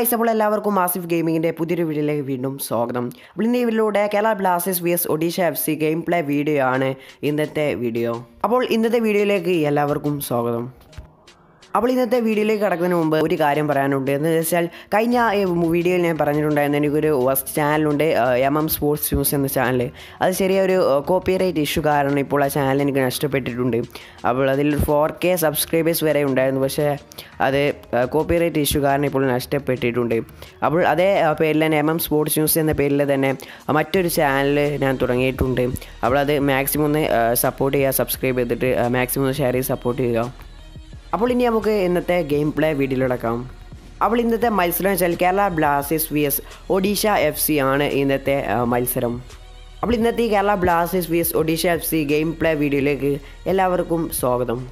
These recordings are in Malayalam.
ഗൈസ് അപ്പോൾ എല്ലാവർക്കും മാസിഫ് ഗെയിമിങ്ങിൻ്റെ പുതിയൊരു വീഡിയോയിലേക്ക് വീണ്ടും സ്വാഗതം അപ്പോൾ ഇന്ന് ഈ വീഡിയോയിലൂടെ Kerala Blasters V S Odisha F C game play video ആണ് ഇന്നത്തെ വീഡിയോ അപ്പോൾ ഇന്നത്തെ വീഡിയോയിലേക്ക് എല്ലാവർക്കും സ്വാഗതം അപ്പോൾ ഇന്നത്തെ വീഡിയോയിലേക്ക് കിടക്കുന്നതിന് മുമ്പ് ഒരു കാര്യം പറയാനുണ്ട് എന്ന് വെച്ചാൽ കഴിഞ്ഞ ഈ വീഡിയോയിൽ ഞാൻ പറഞ്ഞിട്ടുണ്ടായിരുന്നു എനിക്കൊരു ഫസ്റ്റ് ചാനലുണ്ട് എം എം സ്പോർട്സ് ന്യൂസ് എന്ന ചാനൽ അത് ചെറിയൊരു കോപ്പിറൈറ്റ് ഇഷ്യൂ കാരണം ഇപ്പോൾ ആ ചാനൽ എനിക്ക് നഷ്ടപ്പെട്ടിട്ടുണ്ട് അപ്പോൾ അതിൽ ഫോർ കെ സബ്സ്ക്രൈബേഴ്സ് വരെ ഉണ്ടായിരുന്നു പക്ഷേ അത് കോപ്പിറൈറ്റ് ഇഷ്യൂ കാരണം ഇപ്പോൾ നഷ്ടപ്പെട്ടിട്ടുണ്ട് അപ്പോൾ അതേ പേരിൽ തന്നെ എം എം സ്പോർട്സ് ന്യൂസ് എന്ന പേരിൽ തന്നെ മറ്റൊരു ചാനൽ ഞാൻ തുടങ്ങിയിട്ടുണ്ട് അപ്പോൾ അത് മാക്സിമം ഒന്ന് സപ്പോർട്ട് ചെയ്യുക സബ്സ്ക്രൈബ് ചെയ്തിട്ട് മാക്സിമം ഒന്ന് ഷെയർ ചെയ്ത് സപ്പോർട്ട് ചെയ്യുക അപ്പോൾ ഇനി നമുക്ക് ഇന്നത്തെ ഗെയിം പ്ലേ വീഡിയോയിലടക്കാം അപ്പോൾ ഇന്നത്തെ മത്സരം വെച്ചാൽ Kerala Blasters V S Odisha F C ആണ് ഇന്നത്തെ ആ, മത്സരം അപ്പോൾ ഇന്നത്തെ ഈ Kerala Blasters V S Odisha F C game play വീഡിയോയിലേക്ക് എല്ലാവർക്കും സ്വാഗതം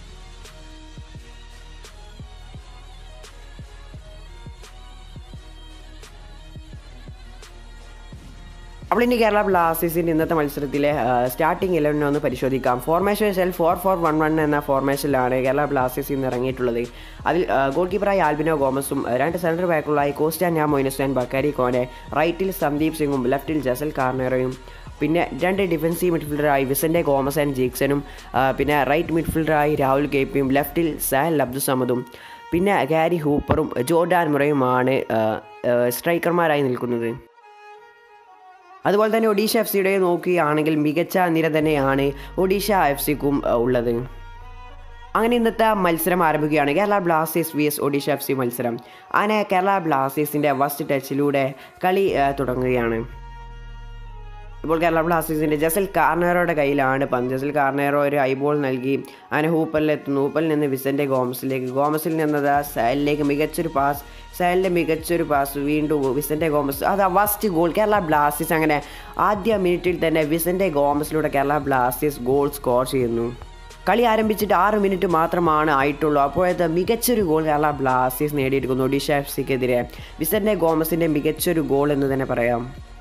അപ്പോൾ ഇനി കേരള ബ്ലാസ്റ്റേഴ്സിൻ്റെ ഇന്നത്തെ മത്സരത്തിലെ സ്റ്റാർട്ടിംഗ് ഇലവനെ ഒന്ന് പരിശോധിക്കാം ഫോർമേഷൻ വെച്ചാൽ ഫോർ ഫോർ വൺ വൺ എന്ന ഫോർമേഷനിലാണ് കേരള ബ്ലാസ്റ്റേഴ്സ് ഇന്ന് ഇറങ്ങിയിട്ടുള്ളത് അതിൽ ഗോൾ കീപ്പറായി ആൽബിനോ ഗോമസും ആ, രണ്ട് സെൻറ്റർ ബാക്കുകളായി കോസ്റ്റാൻ ഞാൻ മൊയിനസ്റ്റാൻ ബക്കാരി കോനെ റൈറ്റിൽ സന്ദീപ് സിംഗും ലെഫ്റ്റിൽ ജസൽ കാർണറയും പിന്നെ രണ്ട് ഡിഫൻസീവ് മിഡ്ഫീൽഡറായി വിസൻ്റെ ഗോമസ് ആൻഡ് ജീക്സനും ആ, പിന്നെ റൈറ്റ് മിഡ്ഫീൽഡറായി രാഹുൽ കെയ്പിയും ലെഫ്റ്റിൽ സാൽ അബ്ദുസമദും പിന്നെ ഗാരി ഹൂപ്പറും ജോർഡാൻ മുറയുമാണ് ആ, ആ, സ്ട്രൈക്കർമാരായി നിൽക്കുന്നത് അതുപോലെ തന്നെ ഒഡീഷ എഫ് സിയുടെ നോക്കുകയാണെങ്കിൽ മികച്ച നിര തന്നെയാണ് ഒഡീഷ എഫ് സിക്കും ഉള്ളത് അങ്ങനെ ഇന്നത്തെ മത്സരം ആരംഭിക്കുകയാണ് Kerala Blasters V S Odisha F C മത്സരം അങ്ങനെ കേരള ബ്ലാസ്റ്റേഴ്സിൻ്റെ ഫസ്റ്റ് ടച്ചിലൂടെ കളി ആ, തുടങ്ങുകയാണ് ഇപ്പോൾ കേരള ബ്ലാസ്റ്റേഴ്സിൻ്റെ ജസൽ കാർണേറോയുടെ കയ്യിലാണ് പന്ത് ജസൽ കാർണേറോ ഒരു ഐബോൾ നൽകി അങ്ങനെ ഹൂപ്പലിലെത്തുന്നു ഹൂപ്പലിൽ നിന്ന് വിസൻ്റെ ഗോമസിലേക്ക് ഗോമസിൽ നിന്നത് സയലിലേക്ക് മികച്ചൊരു പാസ് സയലിൻ്റെ മികച്ചൊരു പാസ് വീണ്ടും വിസൻ്റെ ഗോമസ് അത് ഫസ്റ്റ് ഗോൾ കേരള ബ്ലാസ്റ്റേഴ്സ് അങ്ങനെ ആദ്യ മിനിറ്റിൽ തന്നെ വിസൻ്റെ ഗോമസിലൂടെ കേരള ബ്ലാസ്റ്റേഴ്സ് ഗോൾ സ്കോർ ചെയ്യുന്നു കളി ആരംഭിച്ചിട്ട് ആറ് മിനിറ്റ് മാത്രമാണ് ആയിട്ടുള്ളൂ അപ്പോഴത്തെ മികച്ചൊരു ഗോൾ കേരള ബ്ലാസ്റ്റേഴ്സ് നേടിയിരിക്കുന്നു ഒഡീഷ എഫ് സിക്കെതിരെ വിസൻ്റെ ഗോമസിൻ്റെ മികച്ചൊരു ഗോൾ എന്ന് തന്നെ പറയാം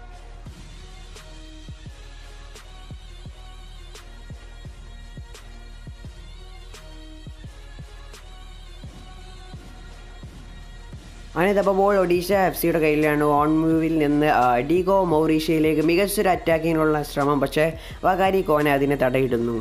അങ്ങനെ ഇതപ്പോൾ ബോൾ ഒഡീഷ എഫ് സിയുടെ കയ്യിലാണ് ഓൺ മൂവിൽ നിന്ന് ആ, ഡീഗോ മൗറീഷ്യയിലേക്ക് മികച്ചൊരു അറ്റാക്കിങ്ങിനുള്ള ശ്രമം പക്ഷേ വകാരി കോനെ അതിനെ തടയിടുന്നു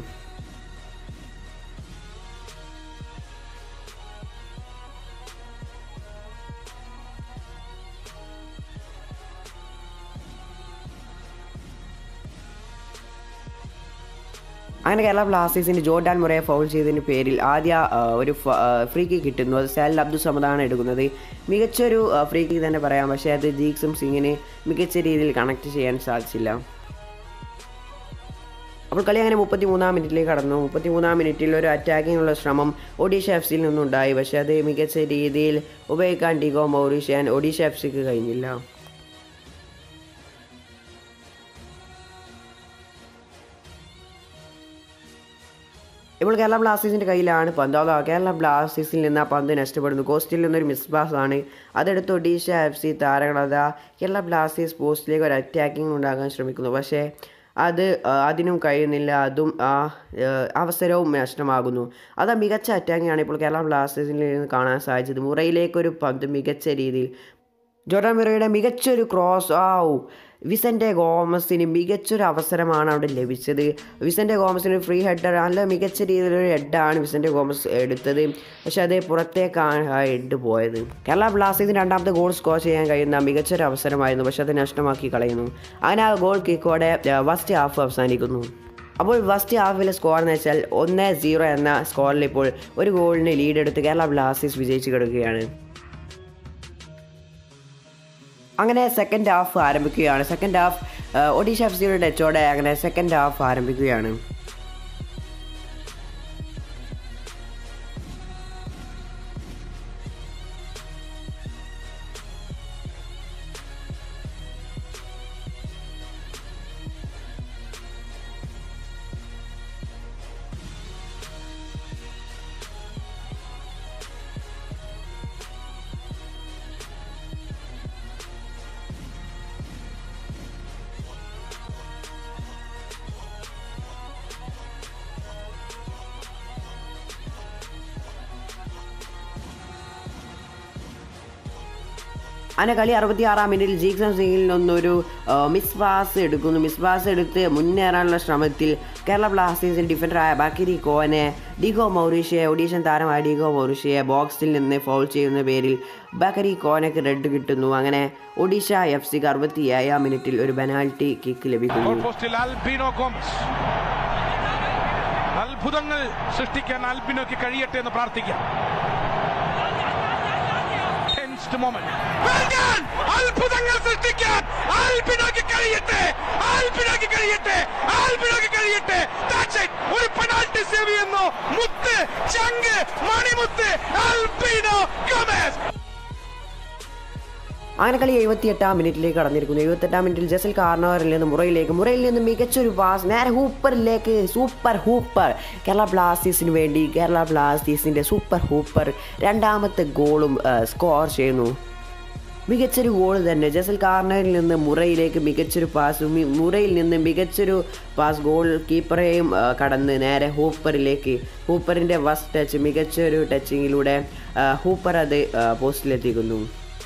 അങ്ങനെ കേരള ബ്ലാസ്റ്റേഴ്സിൻ്റെ ജോർഡാൻ മുറയെ ഫൗൾ ചെയ്തതിന് പേരിൽ ആദ്യ ആ, ഒരു ഫ്രീ കിക്ക് കിട്ടുന്നു അത് സാൽ അബ്ദുൾ സമദാണ് എടുക്കുന്നത് മികച്ചൊരു ഫ്രീ കിക്ക് തന്നെ പറയാം പക്ഷേ അത് ജീക്സും സിംഗിന് മികച്ച രീതിയിൽ കണക്ട് ചെയ്യാൻ സാധിച്ചില്ല അപ്പോൾ കളി അങ്ങനെ മുപ്പത്തി മൂന്നാം മിനിറ്റിലേക്ക് കടന്നു മുപ്പത്തി മൂന്നാം മിനിറ്റിൽ ഒരു അറ്റാക്കിങ്ങിനുള്ള ശ്രമം ഒഡീഷ എഫ് സിയിൽ നിന്നുണ്ടായി പക്ഷേ അത് മികച്ച രീതിയിൽ ഉപയോഗിക്കാൻ ഡിഗോ മൗറീഷ്യൻ ഒഡീഷ എഫ് സിക്ക് കഴിഞ്ഞില്ല ഇപ്പോൾ കേരള ബ്ലാസ്റ്റേഴ്സിൻ്റെ കയ്യിലാണ് പന്ത് അതോ കേരള ബ്ലാസ്റ്റേഴ്സിൽ നിന്ന് ആ പന്ത് നഷ്ടപ്പെടുന്നു കോസ്റ്റിൽ നിന്നൊരു മിസ് പാസ് ആണ് അതെടുത്ത് ഒഡീഷ എഫ് സി താരങ്ങളത കേരള ബ്ലാസ്റ്റേഴ്സ് പോസ്റ്റിലേക്ക് ഒരു അറ്റാക്കിംഗ് ഉണ്ടാക്കാൻ ശ്രമിക്കുന്നു പക്ഷേ അത് ആ, അതിനും കഴിയുന്നില്ല അതും ആ ആ, അവസരവും നഷ്ടമാകുന്നു അത് മികച്ച അറ്റാക്കിംഗ് ആണ് ഇപ്പോൾ കേരള ബ്ലാസ്റ്റേഴ്സിൽ നിന്ന് കാണാൻ സാധിച്ചത് മുറയിലേക്കൊരു പന്ത് മികച്ച രീതിയിൽ ജോർഡാൻ മിറയുടെ മികച്ചൊരു ക്രോസ് ആവു വിസൻ്റെ ഗോമസിന് മികച്ചൊരു അവസരമാണ് അവിടെ ലഭിച്ചത് വിസൻ്റെ ഗോമസിന് ഫ്രീ ഹെഡർ നല്ല മികച്ച രീതിയിലൊരു ഹെഡാണ് വിസൻ്റെ ഗോമസ് എടുത്തത് പക്ഷെ അത് പുറത്തേക്കാണ് ആ ഹെഡ് പോയത് കേരള ബ്ലാസ്റ്റേഴ്സിന് രണ്ടാമത്തെ ഗോൾ സ്കോർ ചെയ്യാൻ കഴിയുന്ന മികച്ചൊരു അവസരമായിരുന്നു പക്ഷെ അത് നഷ്ടമാക്കി കളയുന്നു അങ്ങനെ ആ ഗോൾ കിക്കോടെ ഫസ്റ്റ് ഹാഫ് അവസാനിക്കുന്നു അപ്പോൾ ഫസ്റ്റ് ഹാഫിലെ സ്കോർ എന്ന് വെച്ചാൽ ഒന്ന് സീറോ എന്ന സ്കോറിൽ ഇപ്പോൾ ഒരു ഗോളിന് ലീഡ് എടുത്ത് കേരള ബ്ലാസ്റ്റേഴ്സ് വിജയിച്ച് കിടക്കുകയാണ് അങ്ങനെ സെക്കൻഡ് ഹാഫ് ആരംഭിക്കുകയാണ് സെക്കൻഡ് ഹാഫ് ഒഡീഷ എഫ് സിയുടെ ടച്ചോടെ അങ്ങനെ സെക്കൻഡ് ഹാഫ് ആരംഭിക്കുകയാണ് അങ്ങനെ കളി അറുപത്തി ആറാം മിനിറ്റിൽ ജീക്സൺ സിംഗിൽ നിന്നൊരു മിസ് പാസ് എടുക്കുന്നു മിസ് പാസ് എടുത്ത് മുന്നേറാനുള്ള ശ്രമത്തിൽ കേരള ബ്ലാസ്റ്റേഴ്സിൽ ഡിഫൻഡറായ ബക്കിരി കോനെ ഡിഗോ മൗറീഷ്യയെ ഒഡീഷൻ താരമായ ഡിഗോ മൗറീഷ്യയെ ബോക്സിൽ നിന്ന് ഫൗൾ ചെയ്യുന്ന പേരിൽ ബക്കരി കോനക്ക് റെഡ് കിട്ടുന്നു അങ്ങനെ ഒഡീഷ എഫ് സിക്ക് അറുപത്തി ഏഴാം മിനിറ്റിൽ ഒരു പെനാൽറ്റി കിക്ക് ലഭിക്കുന്നു ഗോൾ പോസ്റ്റിൽ ആൽബിനോ ഗോംസ് അത്ഭുതങ്ങൾ സൃഷ്ടിക്കാൻ ആൽബിനോയ്ക്ക് കഴിയട്ടെ എന്ന് പ്രാർത്ഥിക്കാം Tensed moment. വേഗം! അത്ഭുതങ്ങൾ സൃഷ്ടിക്കാൻ ആൽബിനോയ്ക്ക് കഴിയട്ടെ ആൽബിനോയ്ക്ക് കഴിയട്ടെ ആൽബിനോയ്ക്ക് കഴിയട്ടെ That's it. ഒരു പെനാൽറ്റി സേവ് ചെയ്യുന്നു മുത്ത് ചങ്ക് മണിമുത്ത് ആൽബിനോ ഗോമസ് അങ്ങനെ കളി എഴുപത്തിയെട്ടാം മിനിറ്റിലേക്ക് കടന്നിരിക്കുന്നു എഴുപത്തെട്ടാം മിനിറ്റിൽ ജസൽ കാർണവറിൽ നിന്ന് മുറയിലേക്ക് മുറയിൽ നിന്ന് മികച്ചൊരു പാസ് നേരെ ഹൂപ്പറിലേക്ക് സൂപ്പർ ഹൂപ്പർ കേരള ബ്ലാസ്റ്റേഴ്സിന് വേണ്ടി കേരള ബ്ലാസ്റ്റേഴ്സിൻ്റെ സൂപ്പർ ഹൂപ്പർ രണ്ടാമത്തെ ഗോളും സ്കോർ ചെയ്യുന്നു മികച്ചൊരു ഗോൾ തന്നെ ജസൽ കാർണറിൽ നിന്ന് മുറയിലേക്ക് മികച്ചൊരു പാസ് മുറയിൽ നിന്ന് മികച്ചൊരു പാസ് ഗോൾ കീപ്പറെയും ആ, കടന്ന് നേരെ ഹൂപ്പറിലേക്ക് ഹൂപ്പറിൻ്റെ ഫസ്റ്റ് ടച്ച് മികച്ചൊരു ടച്ചിങ്ങിലൂടെ ആ, ഹൂപ്പർ അത് ആ, പോസ്റ്റിലെത്തിക്കുന്നു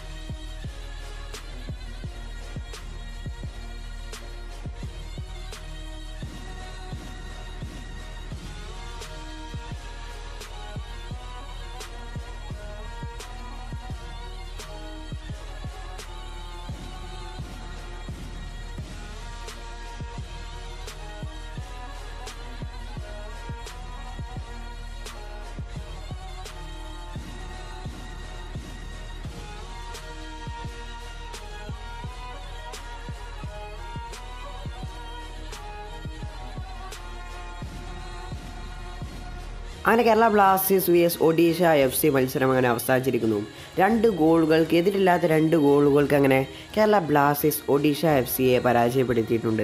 അങ്ങനെ Kerala Blasters V S Odisha F C മത്സരം അങ്ങനെ അവസാനിച്ചിരിക്കുന്നു രണ്ട് ഗോളുകൾക്ക് എതിരില്ലാത്ത രണ്ട് ഗോളുകൾക്ക് അങ്ങനെ കേരള ബ്ലാസ്റ്റേഴ്സ് ഒഡീഷ എഫ് സിയെ പരാജയപ്പെടുത്തിയിട്ടുണ്ട്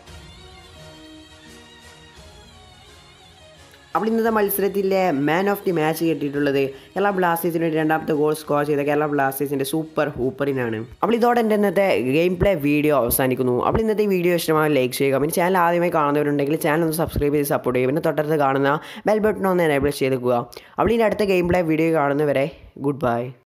അപ്പോൾ ഇന്നത്തെ മത്സരത്തിലെ മാൻ ഓഫ് ദി മാച്ച് കിട്ടിയിട്ടുള്ളത് കേരള ബ്ലാസ്റ്റേഴ്സിന് വേണ്ടി രണ്ടാമത്തെ ഗോൾ സ്കോർ ചെയ്ത കേരള ബ്ലാസ്റ്റേഴ്സിൻ്റെ സൂപ്പർ ഹൂപ്പറിനാണ് അപ്പോൾ ഇതോടെ എൻ്റെ ഇന്നത്തെ ഗെയിം പ്ലേ വീഡിയോ അവസാനിക്കുന്നു അപ്പോൾ ഇന്നത്തെ വീഡിയോ ഇഷ്ടമായി ലൈക്ക് ചെയ്യുക പിന്നെ ചാനൽ ആദ്യമായി കാണുന്നവരുണ്ടെങ്കിൽ ചാനൽ ഒന്ന് സബ്സ്ക്രൈബ് ചെയ്ത് സപ്പോർട്ട് ചെയ്യുക പിന്നെ തൊട്ടടുത്ത് കാണുന്ന ബെൽ ബട്ടൺ ഒന്ന് എനേബിൾ ചെയ്തേക്കുക അപ്പോൾ ഇനി അടുത്ത ഗെയിം പ്ലേ വീഡിയോ കാണുന്നവരെ ഗുഡ് ബൈ